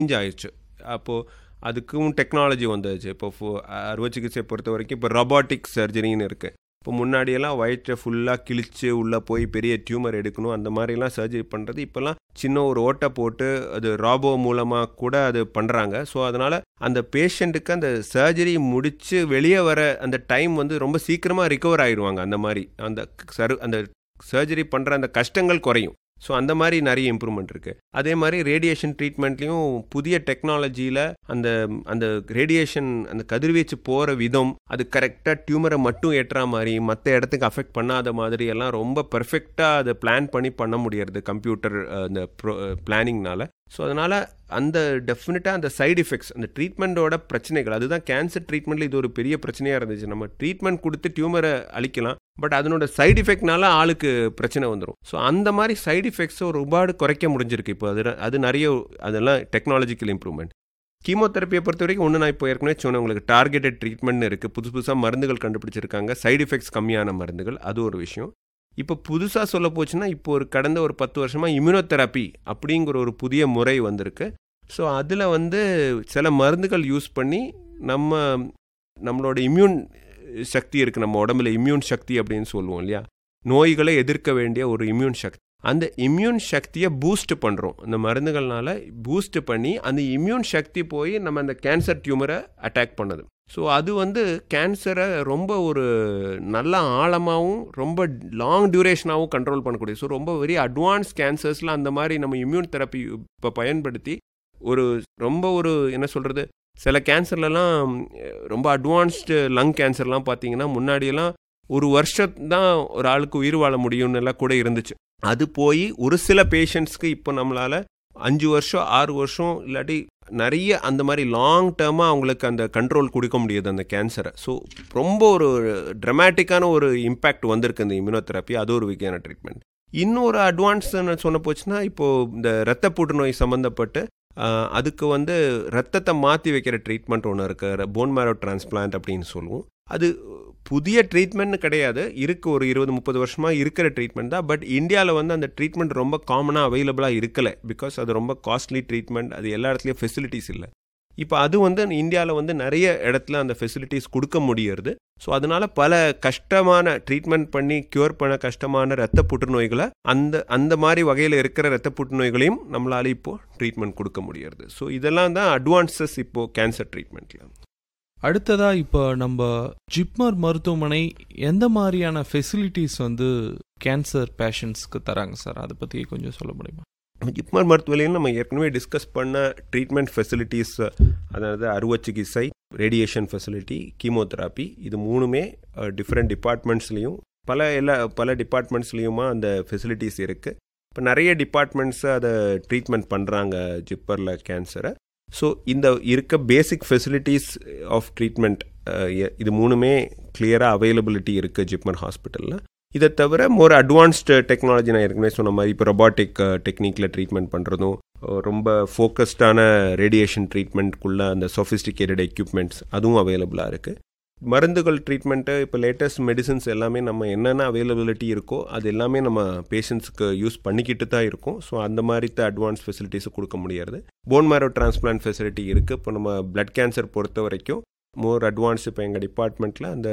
change ஆயிடுச்சு அப்போது அதுக்கும் டெக்னாலஜி வந்துச்சு இப்போ ஃபோ- அறுவை சிகிச்சை பொறுத்த வரைக்கும் இப்போ robotic சர்ஜரின்னு இருக்குது இப்போ முன்னாடியெல்லாம் வயிற்றை ஃபுல்லாக கிழிச்சு உள்ளே போய் பெரிய டியூமர் எடுக்கணும் அந்த மாதிரிலாம் சர்ஜரி பண்ணுறது இப்போல்லாம் சின்ன ஒரு ஓட்டை போட்டு அது ராபோ மூலமாக கூட அது பண்ணுறாங்க ஸோ அதனால் அந்த பேஷண்ட்டுக்கு அந்த சர்ஜரி முடித்து வெளியே வர அந்த டைம் வந்து ரொம்ப சீக்கிரமாக ரிகவர் ஆயிடுவாங்க அந்த மாதிரி அந்த சரு அந்த சர்ஜரி பண்ணுற அந்த கஷ்டங்கள் குறையும் ஸோ அந்த மாதிரி நிறைய இம்ப்ரூவ்மெண்ட் இருக்குது அதே மாதிரி ரேடியேஷன் ட்ரீட்மெண்ட்லேயும் புதிய டெக்னாலஜியில் அந்த அந்த ரேடியேஷன் அந்த கதிர்வீச்சு போகிற விதம் அது கரெக்டாக டியூமரை மட்டும் ஏற்றுற மாதிரி மற்ற இடத்துக்கு அஃபெக்ட் பண்ணாத மாதிரி எல்லாம் ரொம்ப பெர்ஃபெக்டாக அதை பிளான் பண்ணி பண்ண முடியறது கம்ப்யூட்டர் அந்த ப்ரோ பிளானிங்னால ஸோ அதனால் அந்த டெஃபினட்டாக அந்த சைடு எஃபெக்ட்ஸ் அந்த ட்ரீட்மெண்ட்டோட பிரச்சனைகள் அதுதான் கேன்சர் ட்ரீட்மெண்ட்டில் இது ஒரு பெரிய பிரச்சனையாக இருந்துச்சு நம்ம ட்ரீட்மெண்ட் கொடுத்து டியூமரை அழிக்கலாம் பட் அதனோட சைடு எஃபெக்ட்னால ஆளுக்கு பிரச்சனை வந்துடும் ஸோ அந்த மாதிரி சைடு எஃபெக்ட்ஸை ஒரு ரூபாடு குறைக்க முடிஞ்சிருக்கு இப்போ அது அது நிறைய அதெல்லாம் டெக்னாலஜிக்கல் இம்ப்ரூவ்மெண்ட் கீமோதெரப்பியை பொறுத்த வரைக்கும் ஒன்று நான் இப்போ ஏற்கனவே சொன்னேன் உங்களுக்கு டார்கெட்டட் ட்ரீட்மெண்ட் இருக்குது புதுசு புதுசாக மருந்துகள் கண்டுபிடிச்சிருக்காங்க சைடு எஃபெக்ட்ஸ் கம்மியான மருந்துகள் அது ஒரு விஷயம் இப்போ புதுசாக சொல்ல போச்சுன்னா இப்போ ஒரு கடந்த ஒரு பத்து வருஷமாக இம்யூனோதெரப்பி அப்படிங்கிற ஒரு புதிய முறை வந்திருக்கு ஸோ அதில் வந்து சில மருந்துகள் யூஸ் பண்ணி நம்ம நம்மளோட இம்யூன் சக்தி இருக்குது நம்ம உடம்புல இம்யூன் சக்தி அப்படின்னு சொல்லுவோம் இல்லையா நோய்களை எதிர்க்க வேண்டிய ஒரு இம்யூன் சக்தி அந்த இம்யூன் சக்தியை பூஸ்ட் பண்ணுறோம் இந்த மருந்துகள்னால பூஸ்ட் பண்ணி அந்த இம்யூன் சக்தி போய் நம்ம அந்த கேன்சர் டியூமரை அட்டாக் பண்ணுது ஸோ அது வந்து கேன்சரை ரொம்ப ஒரு நல்ல ஆழமாகவும் ரொம்ப லாங் டியூரேஷனாகவும் கண்ட்ரோல் பண்ணக்கூடிய ஸோ ரொம்ப வெரி அட்வான்ஸ் கேன்சர்ஸில் அந்த மாதிரி நம்ம இம்யூன் தெரப்பி இப்போ பயன்படுத்தி ஒரு ரொம்ப ஒரு என்ன சொல்கிறது சில கேன்சர்லலாம் ரொம்ப அட்வான்ஸ்டு லங் கேன்சர்லாம் பார்த்தீங்கன்னா முன்னாடியெல்லாம் ஒரு வருஷம் தான் ஒரு ஆளுக்கு உயிர் வாழ முடியும்னு எல்லாம் கூட இருந்துச்சு அது போய் ஒரு சில பேஷண்ட்ஸ்க்கு இப்போ நம்மளால் அஞ்சு வருஷம் ஆறு வருஷம் இல்லாட்டி நிறைய அந்த மாதிரி லாங் டேர்மாக அவங்களுக்கு அந்த கண்ட்ரோல் கொடுக்க முடியுது அந்த கேன்சரை ஸோ ரொம்ப ஒரு ட்ரமேட்டிக்கான ஒரு இம்பேக்ட் வந்திருக்கு இந்த இம்யூனோதெரப்பி அது ஒரு வகையான ட்ரீட்மெண்ட் இன்னொரு அட்வான்ஸ் சொன்ன போச்சுன்னா இப்போது இந்த இரத்த புற்றுநோய் சம்மந்தப்பட்டு ஆஹ், அதுக்கு வந்து ரத்தத்தை மாற்றி வைக்கிற ட்ரீட்மெண்ட் ஒன்று இருக்குது போன் மேரோ டிரான்ஸ்பிளான்ட் அப்படின்னு சொல்லுவோம் அது புதிய ட்ரீட்மெண்ட்னு கிடையாது இருக்கு ஒரு இருபது முப்பது வருஷமாக இருக்கிற ட்ரீட்மெண்ட் தான் பட் இந்தியாவில் வந்து அந்த ட்ரீட்மெண்ட் ரொம்ப காமனாக அவைலபிளாக இருக்கலை பிகாஸ் அது ரொம்ப காஸ்ட்லி ட்ரீட்மெண்ட் அது எல்லா இடத்துலையும் ஃபெசிலிட்டிஸ் இல்லை இப்போ அது வந்து இந்தியாவில் வந்து நிறைய இடத்துல அந்த ஃபெசிலிட்டிஸ் கொடுக்க முடியறது ஸோ அதனால பல கஷ்டமான ட்ரீட்மெண்ட் பண்ணி க்யூர் பண்ண கஷ்டமான ரத்த புற்றுநோய்களை அந்த அந்த மாதிரி வகையில் இருக்கிற ரத்த புற்றுநோய்களையும் நம்மளால இப்போ ட்ரீட்மெண்ட் கொடுக்க முடியறது ஸோ இதெல்லாம் தான் அட்வான்சஸ் இப்போ கேன்சர் ட்ரீட்மெண்ட்ல அடுத்ததா இப்போ நம்ம ஜிப்மர் மருத்துவமனை எந்த மாதிரியான ஃபெசிலிட்டிஸ் வந்து கேன்சர் பேஷண்ட்ஸ்க்கு தராங்க சார் அதை பற்றி கொஞ்சம் சொல்ல முடியுமா ஜிப்மர் மருத்துவமனையில் நம்ம ஏற்கனவே டிஸ்கஸ் பண்ண ட்ரீட்மெண்ட் ஃபெசிலிட்டிஸ் அதாவது அறுவை சிகிச்சை ரேடியேஷன் ஃபெசிலிட்டி கீமோதெராப்பி இது மூணுமே டிஃப்ரெண்ட் டிபார்ட்மெண்ட்ஸ்லேயும் பல எல்லா பல டிபார்ட்மெண்ட்ஸ்லேயுமா அந்த ஃபெசிலிட்டிஸ் இருக்குது இப்போ நிறைய டிபார்ட்மெண்ட்ஸ் அதை ட்ரீட்மெண்ட் பண்ணுறாங்க ஜிப்பரில் கேன்சரை ஸோ இந்த இருக்க பேசிக் ஃபெசிலிட்டிஸ் ஆஃப் ட்ரீட்மெண்ட் இது மூணுமே கிளியராக அவைலபிலிட்டி இருக்குது ஜிப்மர் ஹாஸ்பிட்டலில் இதை தவிர மோர் அட்வான்ஸ்டு டெக்னாலஜி நான் ஏற்கனவே சொன்ன மாதிரி இப்போ ரொபாட்டிக் டெக்னிக்கில் ட்ரீட்மெண்ட் பண்ணுறதும் ரொம்ப ஃபோக்கஸ்டான ரேடியேஷன் ட்ரீட்மெண்ட்குள்ள அந்த சொஃபிஸ்டிகேட்டட் எக்யூப்மெண்ட்ஸ் அதுவும் அவைலபிளாக இருக்குது மருந்துகள் ட்ரீட்மெண்ட்டு இப்போ லேட்டஸ்ட் மெடிசின்ஸ் எல்லாமே நம்ம என்னென்ன அவைலபிலிட்டி இருக்கோ அது எல்லாமே நம்ம பேஷண்ட்ஸுக்கு யூஸ் பண்ணிக்கிட்டு தான் இருக்கோம் ஸோ அந்த மாதிரி தான் அட்வான்ஸ் ஃபெசிலிட்டிஸும் கொடுக்க முடியாது போன் மேரோ டிரான்ஸ்பிளான்ட் ஃபெசிலிட்டி இருக்குது இப்போ நம்ம பிளட் கேன்சர் பொறுத்த வரைக்கும் மோர் அட்வான்ஸ் இப்போ எங்கள் டிபார்ட்மெண்ட்டில் அந்த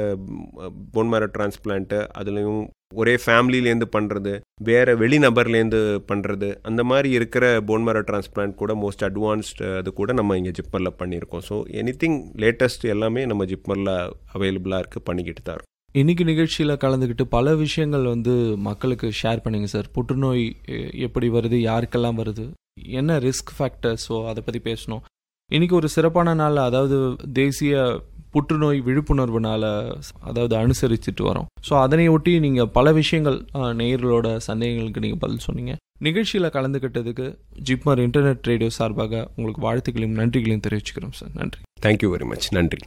போன் மேரோ டிரான்ஸ்பிளான்ட்டு அதுலேயும் ஒரே ஃபேமிலிலேருந்து பண்ணுறது வேறு வெளிநபர்லேருந்து பண்ணுறது அந்த மாதிரி இருக்கிற போன் மேரோ டிரான்ஸ்பிளான்ட் கூட மோஸ்ட் அட்வான்ஸ்டு அது கூட நம்ம இங்கே ஜிப்மரில் பண்ணியிருக்கோம் ஸோ எனி திங் லேட்டஸ்ட் எல்லாமே நம்ம ஜிப்மரில் அவைலபிளாக இருக்குது பண்ணிக்கிட்டு தான் இருக்கோம் இன்னைக்கு நிகழ்ச்சியில் கலந்துக்கிட்டு பல விஷயங்கள் வந்து மக்களுக்கு ஷேர் பண்ணீங்க சார் புற்றுநோய் எ- எப்படி வருது யாருக்கெல்லாம் வருது என்ன ரிஸ்க் ஃபேக்டர்ஸோ அதை பற்றி பேசணும் இன்னைக்கு ஒரு சிறப்பான நாள் அதாவது தேசிய புற்றுநோய் விழிப்புணர்வு நாள அதாவது அனுசரிச்சுட்டு வரோம் ஸோ அதனை ஒட்டி நீங்கள் பல விஷயங்கள் அஹ், நேயர்களோட சந்தேகங்களுக்கு நீங்கள் பதில் சொன்னீங்க நிகழ்ச்சியில் கலந்துக்கிட்டதுக்கு ஜிப்மர் இன்டர்நெட் ரேடியோ சார்பாக உங்களுக்கு வாழ்த்துக்களையும் நன்றிகளையும் தெரிவிச்சுக்கிறோம் சார் நன்றி தேங்க்யூ வெரி மச் நன்றி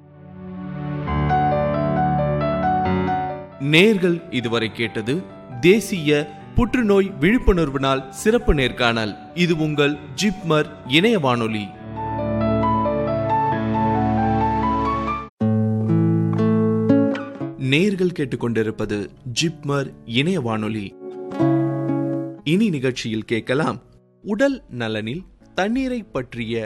நேர்கள் இதுவரை கேட்டது தேசிய புற்றுநோய் விழிப்புணர்வு நாள் சிறப்பு நேர்காணல் இது உங்கள் ஜிப்மர் இணைய வானொலி நேர்கள் கேட்டுக்கொண்டிருப்பது ஜிப்மர் இணைய வானொலி இனி நிகழ்ச்சியில் கேட்கலாம் உடல் நலனில் தண்ணீரை பற்றிய